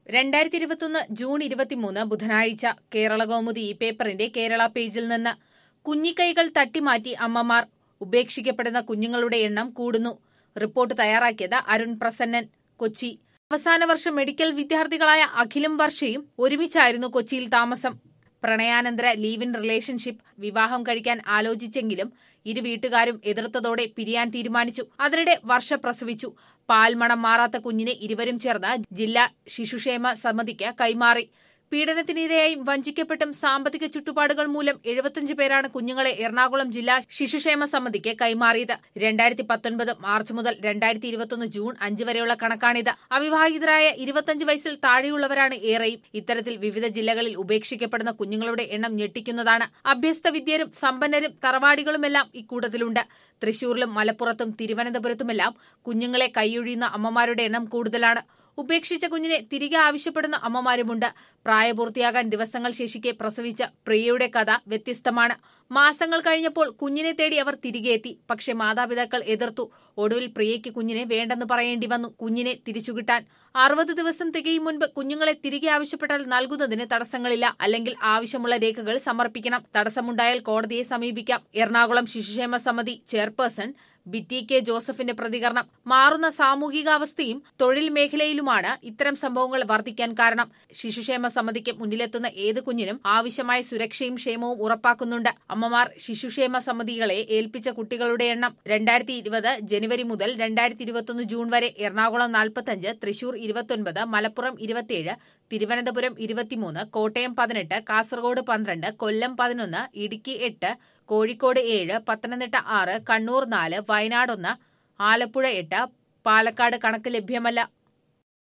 രണ്ടായിരത്തി ഇരുപത്തൊന്ന് ജൂൺ ഇരുപത്തിമൂന്ന് ബുധനാഴ്ച കേരള കൗമുദി ഈ പേപ്പറിന്റെ കേരള പേജിൽ നിന്ന് കുഞ്ഞിക്കൈകൾ തട്ടിമാറ്റി അമ്മമാർ ഉപേക്ഷിക്കപ്പെടുന്ന കുഞ്ഞുങ്ങളുടെ എണ്ണം കൂടുന്നു റിപ്പോർട്ട് തയ്യാറാക്കിയത് അരുൺ പ്രസന്നൻ കൊച്ചി അവസാന വർഷ മെഡിക്കൽ വിദ്യാർത്ഥികളായ അഖിലും വർഷയും ഒരുമിച്ചായിരുന്നു കൊച്ചിയിൽ താമസം പ്രണയാനന്തര ലീവ് ഇൻ റിലേഷൻഷിപ്പ് വിവാഹം കഴിക്കാൻ ആലോചിച്ചെങ്കിലും ഇരു വീട്ടുകാരും എതിർത്തതോടെ പിരിയാൻ തീരുമാനിച്ചു അതിനിടെ വർഷ പ്രസവിച്ചു പാൽമണം മാറാത്ത കുഞ്ഞിനെ ഇരുവരും ചേർന്ന് ജില്ലാ ശിശുക്ഷേമ സമിതിക്ക് കൈമാറി പീഡനത്തിനിരയായും വഞ്ചിക്കപ്പെട്ടും സാമ്പത്തിക ചുറ്റുപാടുകൾ മൂലം എഴുപത്തിയഞ്ച് പേരാണ് കുഞ്ഞുങ്ങളെ എറണാകുളം ജില്ലാ ശിശുക്ഷേമ സമിതിക്ക് കൈമാറിയത് രണ്ടായിരത്തി പത്തൊൻപത് മാർച്ച് മുതൽ രണ്ടായിരത്തി ഇരുപത്തൊന്ന് ജൂൺ അഞ്ച് വരെയുള്ള കണക്കാണിത് അവിവാഹിതരായ ഇരുപത്തിയഞ്ച് വയസ്സിൽ താഴെയുള്ളവരാണ് ഏറെയും ഇത്തരത്തിൽ വിവിധ ജില്ലകളിൽ ഉപേക്ഷിക്കപ്പെടുന്ന കുഞ്ഞുങ്ങളുടെ എണ്ണം ഞെട്ടിക്കുന്നതാണ് അഭ്യസ്ത വിദ്യരും സമ്പന്നരും തറവാടികളുമെല്ലാം ഇക്കൂട്ടത്തിലുണ്ട് തൃശൂരിലും മലപ്പുറത്തും തിരുവനന്തപുരത്തുമെല്ലാം കുഞ്ഞുങ്ങളെ കൈയൊഴിയുന്ന അമ്മമാരുടെ എണ്ണം കൂടുതലാണ് ഉപേക്ഷിച്ച കുഞ്ഞിനെ തിരികെ ആവശ്യപ്പെടുന്ന അമ്മമാരുമുണ്ട് പ്രായപൂർത്തിയാകാൻ ദിവസങ്ങൾ ശേഷിക്കെ പ്രസവിച്ച പ്രിയയുടെ കഥ വ്യത്യസ്തമാണ് മാസങ്ങൾ കഴിഞ്ഞപ്പോൾ കുഞ്ഞിനെ തേടി അവർ തിരികെ എത്തി പക്ഷെ മാതാപിതാക്കൾ എതിർത്തു ഒടുവിൽ പ്രിയയ്ക്ക് കുഞ്ഞിനെ വേണ്ടെന്ന് പറയേണ്ടി വന്നു കുഞ്ഞിനെ തിരിച്ചുകിട്ടാൻ അറുപത് ദിവസം തികയും മുൻപ് കുഞ്ഞുങ്ങളെ തിരികെ ആവശ്യപ്പെട്ടാൽ നൽകുന്നതിന് തടസ്സങ്ങളില്ല അല്ലെങ്കിൽ ആവശ്യമുള്ള രേഖകൾ സമർപ്പിക്കണം തടസ്സമുണ്ടായാൽ കോടതിയെ സമീപിക്കാം എറണാകുളം ശിശുക്ഷേമ സമിതി ചെയർപേഴ്സൺ ബിറ്റി കെ ജോസഫിന്റെ പ്രതികരണം മാറുന്ന സാമൂഹികാവസ്ഥയും തൊഴിൽ മേഖലയിലുമാണ് ഇത്തരം സംഭവങ്ങൾ വർദ്ധിക്കാൻ കാരണം ശിശുക്ഷേമ സമിതിക്ക് മുന്നിലെത്തുന്ന ഏത് കുഞ്ഞിനും ആവശ്യമായ സുരക്ഷയും ക്ഷേമവും ഉറപ്പാക്കുന്നുണ്ട് അമ്മമാർ ശിശുക്ഷേമ സമിതികളെ ഏൽപ്പിച്ച കുട്ടികളുടെ എണ്ണം രണ്ടായിരത്തി ഇരുപത് ജനുവരി മുതൽ രണ്ടായിരത്തി ഇരുപത്തൊന്ന് ജൂൺ വരെ എറണാകുളം നാൽപ്പത്തഞ്ച് തൃശൂർ ഇരുപത്തൊൻപത് മലപ്പുറം ഇരുപത്തിയേഴ് തിരുവനന്തപുരം ഇരുപത്തിമൂന്ന് കോട്ടയം പതിനെട്ട് കാസർഗോഡ് പന്ത്രണ്ട് കൊല്ലം പതിനൊന്ന് ഇടുക്കി എട്ട് കോഴിക്കോട് ഏഴ് പത്തനംതിട്ട ആറ് കണ്ണൂർ നാല് വയനാട് ഒന്ന് ആലപ്പുഴ എട്ട് പാലക്കാട് കണക്ക് ലഭ്യമല്ല